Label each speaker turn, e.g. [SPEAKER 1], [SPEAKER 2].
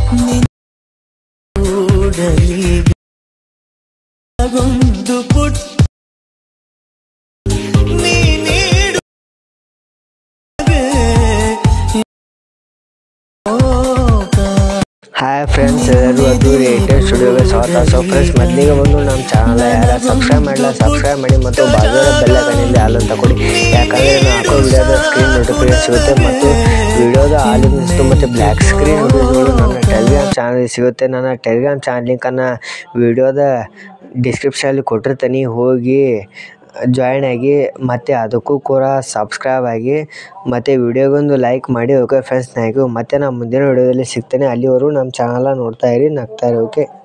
[SPEAKER 1] ನಿನ್ನೂಡಲಿಗೊಂದು ಪುಟ್ಟ ನೀ ನೀಡು
[SPEAKER 2] ಹಾಯ್ ಫ್ರೆಂಡ್ಸ್ ಎಲ್ಲರಿಗೂ ಅದು ಏಟೆಡ್ ಸ್ಟುಡಿಯೋಗೆ ಸ್ವಾಗತ ಸೊ ಫ್ರೆಂಡ್ಸ್ ಮೊದಲಿಗೆ ಬಂದು ನಮ್ಮ ಚಾನಲ್ ಯಾರು ಸಬ್ಸ್ಕ್ರೈಬ್ ಮಾಡಲ್ಲ ಸಬ್ಸ್ಕ್ರೈಬ್ ಮಾಡಿ ಮತ್ತು ಬಾಜುರ ಬೆಲ್ಲ ಕಣ್ಣಿಂದ ಹಾಲು ಅಂತ ಕೊಡಿ ಯಾಕಂದರೆ ನಾನು ಹಾಕೋ ವಿಡಿಯೋದ ಸ್ಕ್ರೀನ್ ನೋಟಿಫಿಕೇಶನ್ ಸಿಗುತ್ತೆ ಮತ್ತು ವಿಡಿಯೋದ ಹಾಲಿನಿಸ್ತು ಮತ್ತು ಬ್ಲ್ಯಾಕ್ ಸ್ಕ್ರೀನ್ ವಿಡಿಯೋಗಳು ನನ್ನ ಟೆಲಿಗ್ರಾಮ್ ಚಾನಲ್ ಸಿಗುತ್ತೆ ನನ್ನ ಟೆಲಿಗ್ರಾಮ್ ಚಾನಲ್ ಲಿಂಕನ್ನು ವಿಡಿಯೋದ ಡಿಸ್ಕ್ರಿಪ್ಷನಲ್ಲಿ ಕೊಟ್ಟಿರ್ತೀನಿ ಹೋಗಿ ಜಾಯ್ನ್ ಆಗಿ ಮತ್ತು ಅದಕ್ಕೂ ಕೂಡ ಸಬ್ಸ್ಕ್ರೈಬ್ ಆಗಿ ಮತ್ತು ವಿಡಿಯೋಗೊಂದು ಲೈಕ್ ಮಾಡಿ ಓಕೆ ಫ್ರೆಂಡ್ಸ್ ಥ್ಯಾಂಕ್ ಯು ಮತ್ತು ನಾನು ಮುಂದಿನ ವಿಡಿಯೋದಲ್ಲಿ ಸಿಗ್ತೇನೆ ಅಲ್ಲಿವರೆಗೂ ನಮ್ಮ ಚಾನಲ ನೋಡ್ತಾ ಇರಿ ನಗ್ತಾ ಇರಿ ಓಕೆ